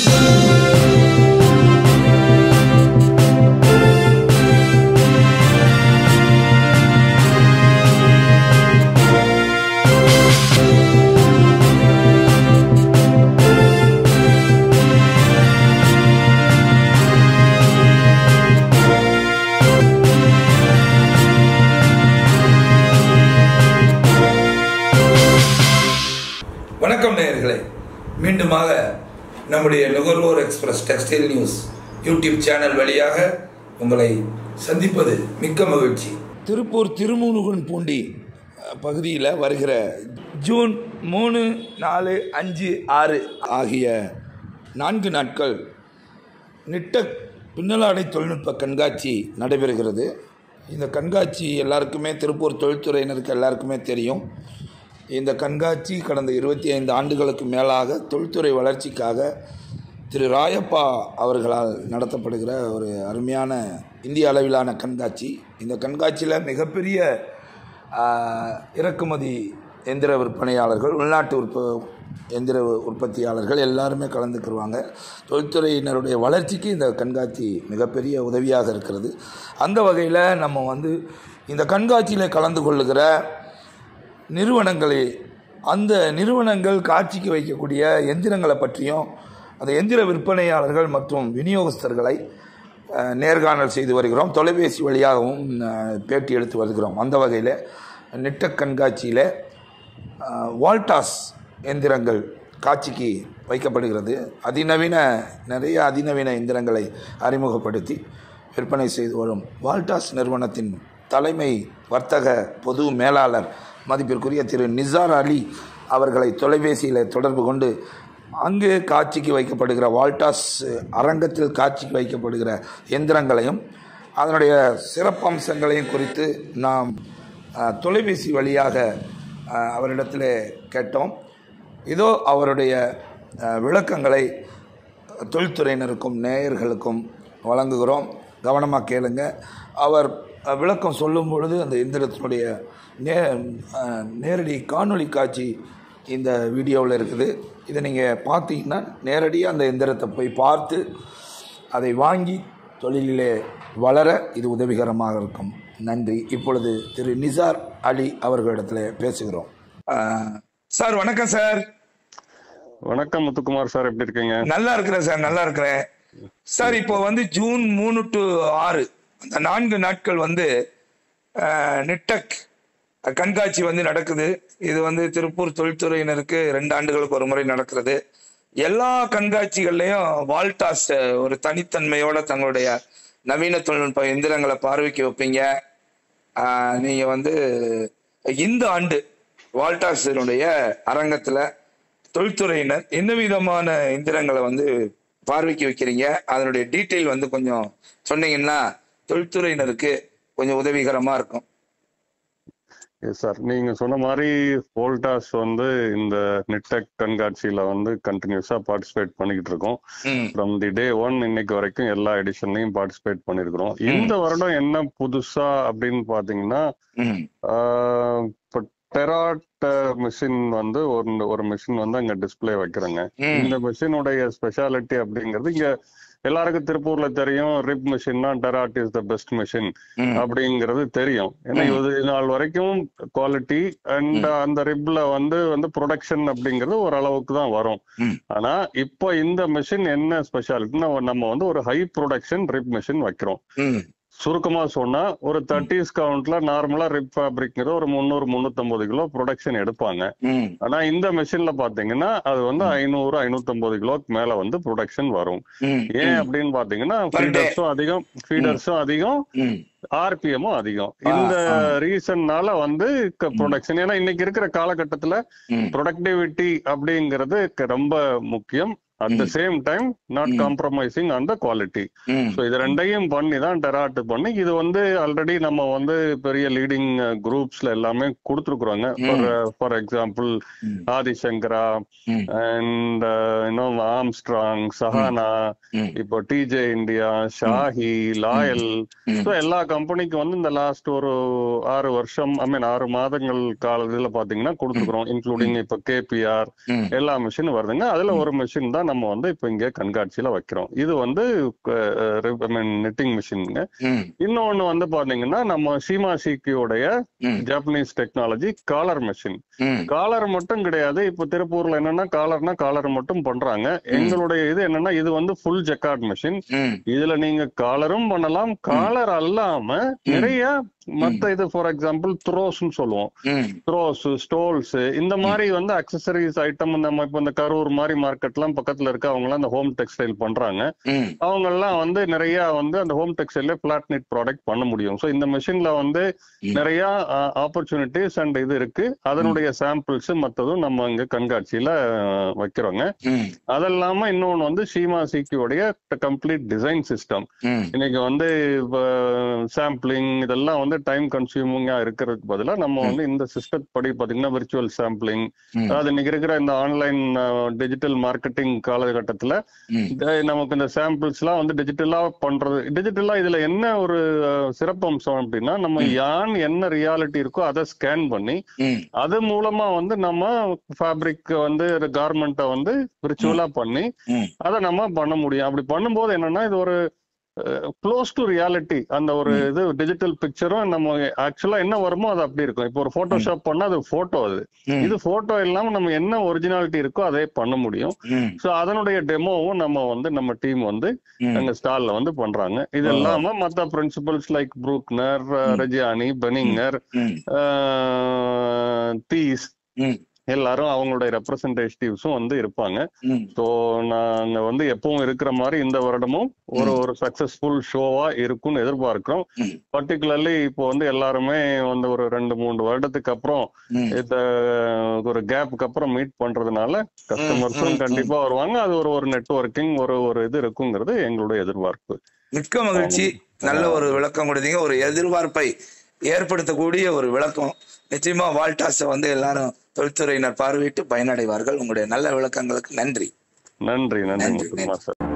வணக்கம் நேயர்களே மீண்டுமாக நம்முடைய நுகர்வோர் express textile news YouTube channel வழியாக உங்களை சந்திப்பது மிக்க மகிழ்ச்சி திருப்பூர் திருமுருகன் பூண்டி பகுதியில் வருகிற ஜூன் மூணு நாலு அஞ்சு ஆறு ஆகிய நான்கு நாட்கள் நிட்டக் பின்னலாடை தொழில்நுட்ப கண்காட்சி நடைபெறுகிறது இந்த கண்காட்சி எல்லாருக்குமே திருப்பூர் தொழில்துறையினருக்கு எல்லாருக்குமே தெரியும் இந்த கண்காட்சி கடந்த இருபத்தி ஐந்து ஆண்டுகளுக்கு மேலாக தொழில்துறை வளர்ச்சிக்காக திரு ராயப்பா அவர்களால் நடத்தப்படுகிற ஒரு அருமையான இந்திய அளவிலான கண்காட்சி இந்த கண்காட்சியில் மிகப்பெரிய ஆஹ், இறக்குமதி எந்திர விற்பனையாளர்கள் உள்நாட்டு உற்ப எந்திர உற்பத்தியாளர்கள் எல்லாருமே கலந்துக்கிடுவாங்க தொழில்துறையினருடைய வளர்ச்சிக்கு இந்த கண்காட்சி மிகப்பெரிய உதவியாக இருக்கிறது அந்த வகையில் நம்ம வந்து இந்த கண்காட்சியில் கலந்து கொள்ளுகிற நிறுவனங்களே அந்த நிறுவனங்கள் காட்சிக்கு வைக்கக்கூடிய எந்திரங்களை பற்றியும் அந்த எந்திர விற்பனையாளர்கள் மற்றும் விநியோகஸ்தர்களை அஹ், நேர்காணல் செய்து வருகிறோம் தொலைபேசி வழியாகவும் அஹ், பேட்டி எடுத்து வருகிறோம் அந்த வகையில் நெட்டக் கண்காட்சியில் அஹ், வால்டாஸ் எந்திரங்கள் காட்சிக்கு வைக்கப்படுகிறது அதிநவீன நிறைய அதிநவீன எந்திரங்களை அறிமுகப்படுத்தி விற்பனை செய்து வரும் வால்டாஸ் நிறுவனத்தின் தலைமை வர்த்தக பொது மேலாளர் மதிப்பிற்குரிய திரு நிசார் அலி அவர்களை தொலைபேசியில் தொடர்பு கொண்டு அங்கு காட்சிக்கு வைக்கப்படுகிற வால்டாஸ் அரங்கத்தில் காட்சிக்கு வைக்கப்படுகிற எந்திரங்களையும் அதனுடைய சிறப்பம்சங்களையும் குறித்து நாம் அஹ், தொலைபேசி வழியாக அஹ், அவரிடத்தில் கேட்டோம் இதோ அவருடைய அஹ், விளக்கங்களை தொழில்துறையினருக்கும் நேயர்களுக்கும் வழங்குகிறோம் கவனமாக கேளுங்க அவர் அஹ், விளக்கம் சொல்லும் பொழுது அந்த எந்திரத்தினுடைய நே அஹ், நேரடி காணொளி காட்சி இந்த வீடியோவில் இருக்குது இதை நீங்கள் பார்த்தீங்கன்னா நேரடியாக அந்த எந்திரத்தை போய் பார்த்து அதை வாங்கி தொழிலிலே வளர இது உதவிகரமாக இருக்கும் நன்றி இப்பொழுது திரு நிசார் அலி அவர்களிடத்தில் பேசுகிறோம் அஹ், சார் வணக்கம் சார் வணக்கம் முத்துக்குமார் சார் எப்படி இருக்கீங்க நல்லா இருக்கிறேன் சார் நல்லா இருக்கிறேன் சார் இப்போ வந்து ஜூன் மூணு டு ஆறு அந்த நான்கு நாட்கள் வந்து அஹ், நிட்டக் கண்காட்சி வந்து நடக்குது இது வந்து திருப்பூர் தொழில்துறையினருக்கு ரெண்டு ஆண்டுகளுக்கு ஒரு முறை நடக்கிறது எல்லா கண்காட்சிகள்லையும் வால்டாஸ் ஒரு தனித்தன்மையோட தங்களுடைய நவீன தொழில்நுட்ப எந்திரங்களை பார்வைக்கு வைப்பீங்க ஆஹ், நீங்க வந்து இந்த ஆண்டு வால்டாஸினுடைய அரங்கத்துல தொழில்துறையினர் என்ன விதமான எந்திரங்களை வந்து பார்வைக்கு வைக்கிறீங்க அதனுடைய டீட்டெயில் வந்து கொஞ்சம் சொன்னீங்கன்னா தொழில்துறையினருக்கு கொஞ்சம் உதவிகரமா இருக்கும் எஸ் சார் நீங்க சொன்ன மாதிரி வோல்டாஸ் வந்து இந்த நிட்டெக் கண்காட்சியில வந்து கண்டினியூஸா பார்ட்டிசிபேட் பண்ணிக்கிட்டு இருக்கோம் ம் ஃப்ரம் தி டே ஒன் இன்னைக்கு வரைக்கும் எல்லா எடிஷன்லயும் பார்ட்டிசிபேட் பண்ணிருக்கிறோம் இந்த வருடம் என்ன புதுசா அப்படின்னு பாத்தீங்கன்னா ம் ஆஹ், இப்ப டெராட் மிஷின் வந்து ஒரு ஒரு மிஷின் வந்து அங்க டிஸ்ப்ளே வைக்கிறேங்க ம். இந்த மிஷினுடைய ஸ்பெஷாலிட்டி அப்படிங்கிறது இங்க எல்லாருக்கும் திருப்பூர்ல தெரியும் ரிப் மிஷின்னா Terrot is the best machine ம் அப்படிங்கிறது தெரியும் ஏன்னா இது நாள் வரைக்கும் குவாலிட்டி அண்ட் அந்த ரிப்ல வந்து வந்து ப்ரொடக்ஷன் அப்படிங்கிறது ஓரளவுக்கு தான் வரும் ம். ஆனா இப்போ இந்த மிஷின் என்ன ஸ்பெஷாலிட்டினா நம்ம வந்து ஒரு ஹை ப்ரொடக்ஷன் ரிப் மிஷின் வைக்கிறோம் ம் சுருக்கமா சொன்னா ஒரு தேர்ட்டிஸ் கவுண்ட்ல நார்மலா ரிப் ஃபேப்ரிக்ங்கிற ஒரு முந்நூறு முந்நூத்தம்பது கிலோ ப்ரொடக்ஷன் எடுப்பாங்க ம் ஆனா இந்த மிஷின்ல பாத்தீங்கன்னா அது வந்து ஐநூறு ஐநூத்தம்பது கிலோக்கு மேல வந்து ப்ரொடக்ஷன் வரும் ம் ஏன் அப்படின்னு பாத்தீங்கன்னா Per day. ஃபீடர்ஸும் அதிகம் ஃபீடர்ஸும் அதிகம் ம் ஆர்பிஎம்மும் அதிகம் ஆ, இந்த ஆ. ரீசன்னால வந்து ப்ரொடக்ஷன் ஏன்னா இன்னைக்கு இருக்கிற காலகட்டத்துல ம் ப்ரொடக்டிவிட்டி அப்படிங்கிறது க- ரொம்ப முக்கியம் அட் த ம். சேம் டைம் நாட் ம். காம்ப்ரமைசிங் ஆன் த குவாலிட்டி ம் ஸோ இது ரெண்டையும் பண்ணி தான் டெராட் பண்ணி இது வந்து ஆல்ரெடி நம்ம வந்து பெரிய லீடிங் குரூப்ஸ்ல எல்லாமே கொடுத்துருக்குறோங்க ஃபார் ஃபார் எக்ஸாம்பிள் ம். ஆதிசங்கரா ம் அண்ட் இன்னும் ஆம்ஸ்ட்ராங் சஹானா ம் இப்போ டிஜே இந்தியா ஷாஹி லாயல் ம். ஸோ எல்லா கம்பெனிக்கும் வந்து இந்த லாஸ்ட் ஒரு ஆறு வருஷம் ஐ மீன் ஆறு மாதங்கள் கால இதுல பாத்தீங்கன்னா கொடுத்துருக்குறோம் இன்க்ளூடிங் இப்போ கேபிஆர் ம் எல்லா மிஷின் வருதுங்க அதுல ஒரு மிஷின் தான் நம்ம வந்து இப்போ இங்க கண்காட்சியில வைக்கிறோம் இது வந்து ஐ மீன் நிட்டிங் மிஷினுங்க ம் இன்னொன்னு வந்து பாத்தீங்கன்னா நம்ம சீமா சிக்கியோடைய ம் ஜாப்பனீஸ் டெக்னாலஜி காலர் மிஷின் ம் காலர் மட்டும் கிடையாது இப்ப திருப்பூர்ல என்னன்னா காலர்னா காலர் மட்டும் பண்றாங்க எங்களுடைய இது என்னன்னா இது வந்து ஃபுல் ஜெக்கார்ட் மிஷின் ம் இதுல நீங்க காலரும் பண்ணலாம் காலர் அல்லாம நிறைய மத்த இது ஃபார் எக்ஸாம்பிள் த்ரோஸ்னு சொல்லுவோம் ம் த்ரோஸ் ஸ்டோல்ஸ் இந்த மாதிரி வந்து அக்சசரிஸ் ஐட்டம் நம்ம இப்போ இந்த கரூர் மாதிரி மார்க்கெட்லாம் பக்கத்துல இருக்க அவங்க எல்லாம் இந்த ஹோம் டெக்ஸ்டைல் பண்றாங்க ம் அவங்க எல்லாம் வந்து நிறைய வந்து அந்த ஹோம் டெக்ஸ்டைல்ல பிளாட் நெட் ப்ராடக்ட் பண்ண முடியும் ஸோ இந்த மிஷின்ல வந்து நிறைய ஆப்பர்ச்சுனிட்டிஸ் அண்ட் இது இருக்கு அதனுடைய சாம்பிள்ஸ் மற்றதும் நம்ம இங்க கண்காட்சியில அஹ், வைக்கிறோங்க ம் அதெல்லாம இன்னொன்னு வந்து ஷீமா சிக்கியோடைய கம்ப்ளீட் டிசைன் சிஸ்டம் ம் இன்னைக்கு வந்து சாம்பிளிங் இதெல்லாம் வந்து டைம் கன்சியூமிங்கா இருக்கிறதுக்கு பதிலா நம்ம வந்து இந்த சிஸ்டம் படி பாத்தீங்கன்னா விர்ச்சுவல் சாம்பிளிங் ம். அதாவது இன்னைக்கு இருக்கிற இந்த ஆன்லைன் டிஜிட்டல் மார்க்கெட்டிங் காலகட்டத்துல ம் இந்த நமக்கு இந்த சாம்பிள்ஸ் எல்லாம் வந்து டிஜிட்டலா பண்றது டிஜிட்டலா இதுல என்ன ஒரு அஹ், சிறப்பம்சம் அப்படின்னா நம்ம யான் என்ன ரியாலிட்டி இருக்கோ அதை ஸ்கேன் பண்ணி ம் அது மூலமா வந்து நம்ம ஃபேப்ரிக் வந்து கார்மெண்ட்டை வந்து விர்ச்சுவலா பண்ணி ம் அதை நம்ம பண்ண முடியும் அப்படி பண்ணும்போது என்னன்னா இது ஒரு க்ளோஸ் டு ரியாலிட்டி அந்த ஒரு இது டிஜிட்டல் பிக்சரும் நம்ம ஆக்சுவலா என்ன வருமோ அது அப்படி இருக்கும் இப்போ ஒரு போட்டோஷாப் பண்ணா அது போட்டோ அது ம். இது போட்டோ இல்லாம நம்ம என்ன ஒரிஜினாலிட்டி இருக்கோ அதே பண்ண முடியும் ம் ஸோ அதனுடைய டெமோவும் நம்ம வந்து நம்ம டீம் வந்து ம் எங்க ஸ்டால்ல வந்து பண்றாங்க இது இல்லாம மத்த பிரின்சிபல்ஸ் லைக் ப்ரூக்னர் ரெஜியானி பெனிங்கர் ம் தீஸ் ம் எல்லாரும் அவங்களுடைய ரெப்ரசன்டேட்டிவ்ஸும் வந்து இருப்பாங்க ம் ஸோ நாங்க வந்து எப்பவும் இருக்கிற மாதிரி இந்த வருடமும் ஒரு ஒரு சக்சஸ்ஃபுல் ஷோவா இருக்கும்னு எதிர்பார்க்கிறோம் ம். பர்டிகுலர்லி இப்போ வந்து எல்லாருமே வந்து ஒரு ரெண்டு மூணு வருடத்துக்கு அப்புறம் ம் இந்த ஒரு கேப்புக்கு அப்புறம் மீட் பண்றதுனால ம், கஸ்டமர்ஸும் கண்டிப்பா வருவாங்க அது ஒரு ஒரு நெட்வொர்க்கிங் ஒரு ஒரு இது இருக்குங்கிறது எங்களுடைய எதிர்பார்ப்பு மிக்க மகிழ்ச்சி நல்ல ஒரு விளக்கம் கொடுத்தீங்க ஒரு எதிர்பார்ப்பை ஏற்படுத்தக்கூடிய ஒரு விளக்கம் நிச்சயமா வால்டாஸை வந்து எல்லாரும் தொழில்துறையினர் பார்வையிட்டு பயனடைவார்கள் உங்களுடைய நல்ல விளக்கங்களுக்கு நன்றி நன்றி நன்றி நன்றி, முத்துக்குமார் சார்